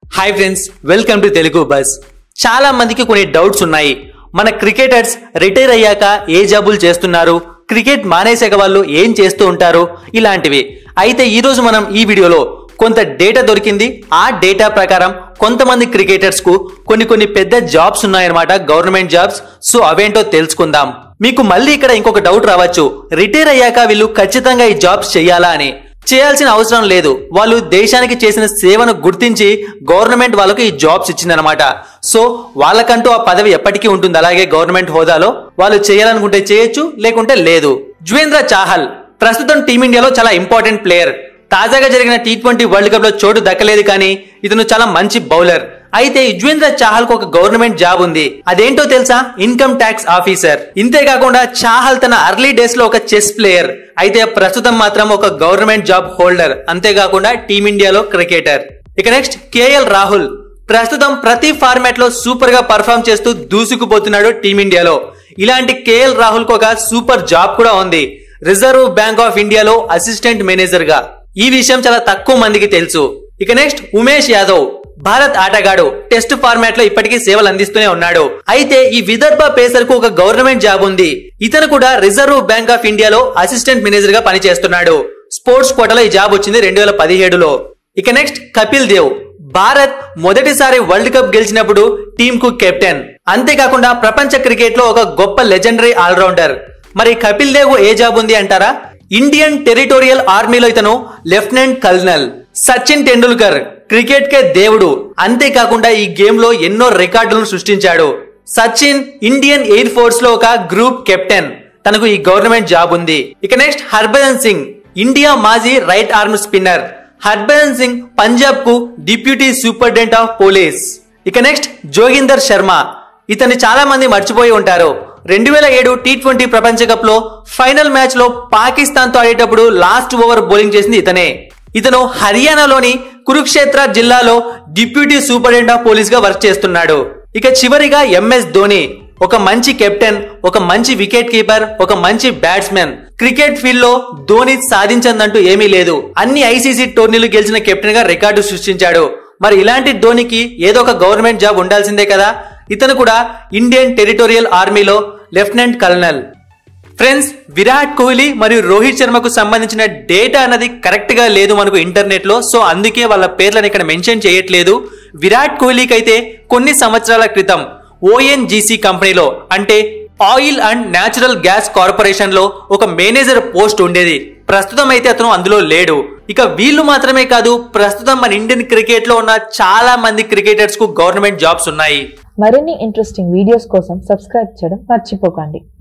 hi friends welcome to Telugu bus చాలా మందికి కొన్ని డౌట్స్ ఉన్నాయి మన క్రికెటర్స్ రిటైర్ అయ్యాక ఏ జాబులు చేస్తున్నారు క్రికెట్ మానేసాక వాళ్ళు ఏం చేస్తూ ఉంటారు ఇలాంటివి అయితే ఈ రోజు మనం ఈ వీడియోలో కొంత డేటా దొరికింది ఆ డేటా ప్రకారం కొంతమంది క్రికెటర్స్ కు కొన్ని కొన్ని పెద్ద జాబ్స్ ఉన్నాయన్నమాట గవర్నమెంట్ జాబ్స్ సో అవేంటో తెలుసుకుందాం మీకు మళ్ళీ ఇక్కడ ఇంకొక డౌట్ రావచ్చు రిటైర్ అయ్యాక వీళ్ళు ఖచ్చితంగా ఈ జాబ్స్ చేయాలా అని చేయాల్సిన అవసరం లేదు వాళ్ళు దేశానికి చేసిన సేవను గుర్తించి గవర్నమెంట్ వాళ్ళకు ఈ జాబ్స్ ఇచ్చిందనమాట సో వాళ్ళకంటూ ఆ పదవి ఎప్పటికీ ఉంటుంది అలాగే గవర్నమెంట్ హోదాలో వాళ్ళు చేయాలనుకుంటే చేయొచ్చు లేకుంటే లేదు జువేంద్ర చాహల్ ప్రస్తుతం టీమిండియాలో చాలా ఇంపార్టెంట్ ప్లేయర్ తాజాగా జరిగిన టీ ట్వంటీ వరల్డ్ కప్ లో చోటు దక్కలేదు కానీ ఇతను చాలా మంచి బౌలర్ అయితే యుజ్వేంద్ర చాహల్ కు ఒక గవర్నమెంట్ జాబ్ ఉంది అదేంటో తెలుసా ఇన్కమ్ ట్యాక్స్ ఆఫీసర్ ఇంతేకాకుండా చాహల్ తన అర్లీ డేస్ లో ఒక చెస్ ప్లేయర్ అయితే ప్రస్తుతం మాత్రం ఒక గవర్నమెంట్ జాబ్ హోల్డర్ అంతేకాకుండా టీమిండియాలో క్రికెటర్ ఇక నెక్స్ట్ కేఎల్ రాహుల్ ప్రస్తుతం ప్రతి ఫార్మాట్ లో సూపర్ గా పర్ఫామ్ చేస్తూ దూసుకుపోతున్నాడు టీమిండియాలో ఇలాంటి కేఎల్ రాహుల్ కు ఒక సూపర్ జాబ్ కూడా ఉంది రిజర్వ్ బ్యాంక్ ఆఫ్ ఇండియాలో అసిస్టెంట్ మేనేజర్ గా ఈ విషయం చాలా తక్కువ మందికి తెలుసు ఇక నెక్స్ట్ ఉమేష్ యాదవ్ భారత్ ఆటగాడు టెస్ట్ ఫార్మాట్ లో ఇప్పటికీ సేవలు అందిస్తూనే ఉన్నాడు అయితే ఈ విదర్భ పేసర్ కు ఒక గవర్నమెంట్ జాబ్ ఉంది ఇతను కూడా రిజర్వ్ బ్యాంక్ ఆఫ్ ఇండియాలో అసిస్టెంట్ మేనేజర్ గా పనిచేస్తున్నాడు స్పోర్ట్స్ కోటలో ఈ జాబ్ వచ్చింది రెండు వేల పదిహేడులో ఇక నెక్స్ట్ కపిల్ దేవ్ భారత్ మొదటిసారి వరల్డ్ కప్ గెలిచినప్పుడు టీం కు కెప్టెన్ అంతేకాకుండా ప్రపంచ క్రికెట్ లో ఒక గొప్ప లెజెండరీ ఆల్రౌండర్ మరి కపిల్ దేవ్ ఏ జాబ్ ఉంది అంటారా ఇండియన్ టెరిటోరియల్ ఆర్మీలో ఇతను lieutenant colonel Sachin Tendulkar cricket కే దేవుడు అంతేకాకుండా ఈ గేమ్ లో ఎన్నో రికార్డులను సృష్టించాడు సచిన్ ఇండియన్ ఎయిర్ ఫోర్స్ లో ఒక గ్రూప్ కెప్టెన్ తనకు ఈ గవర్నమెంట్ జాబ్ ఉంది ఇక నెక్స్ట్ హర్భజన్ సింగ్ ఇండియా మాజీ right arm spinner Harbhajan Singh Punjab కు డిప్యూటీ సూపరింటెండెంట్ ఆఫ్ పోలీస్ ఇక నెక్స్ట్ జోగిందర్ శర్మ ఇతన్ని చాలా మంది మర్చిపోయి ఉంటారు రెండు వేల ఏడు టీ ట్వంటీ ప్రపంచ కప్ లో ఫైనల్ మ్యాచ్ లో పాకిస్తాన్ తో ఆడేటప్పుడు లాస్ట్ ఓవర్ బౌలింగ్ చేసింది ఇతనే ఇతను హర్యానాలోని కురుక్షేత్ర జిల్లాలో డిప్యూటీ సూపరింటెండెంట్ ఆఫ్ పోలీస్ గా వర్క్ చేస్తున్నాడు ఇక చివరిగా ఎంఎస్ ధోని ఒక మంచి కెప్టెన్ ఒక మంచి వికెట్ కీపర్ ఒక మంచి బ్యాట్స్మెన్ క్రికెట్ ఫీల్డ్ లో ధోని సాధించదంటూ ఏమీ లేదు అన్ని ఐసీసీ టోర్నీలు గెలిచిన కెప్టెన్ గా రికార్డు సృష్టించాడు మరి ఇలాంటి ధోనికి ఏదో ఒక గవర్నమెంట్ జాబ్ ఉండాల్సిందే కదా ఇతను కూడా ఇండియన్ టెరిటోరియల్ ఆర్మీలో lieutenant colonel friends Virat Kohli మరియు రోహిత్ శర్మకు సంబంధించిన డేటా అన్నది కరెక్ట్ గా లేదు మనకు ఇంటర్నెట్ లో సో అందుకే వాళ్ళ పేర్లను ఇక్కడ మెన్షన్ చేయట్లేదు విరాట్ కోహ్లీకి అయితే కొన్ని సంవత్సరాల క్రితం ఓఎన్జీసీ కంపెనీలో అంటే oil and natural gas corporation లో ఒక మేనేజర్ పోస్ట్ ఉండేది ప్రస్తుతం అయితే అతను అందులో లేడు ఇక వీళ్ళు మాత్రమే కాదు ప్రస్తుతం మన ఇండియన్ క్రికెట్ లో ఉన్న చాలా మంది క్రికెటర్స్ కు గవర్నమెంట్ జాబ్స్ ఉన్నాయి మరిన్ని ఇంట్రెస్టింగ్ వీడియోస్ కోసం సబ్స్క్రైబ్ చేయడం మర్చిపోకండి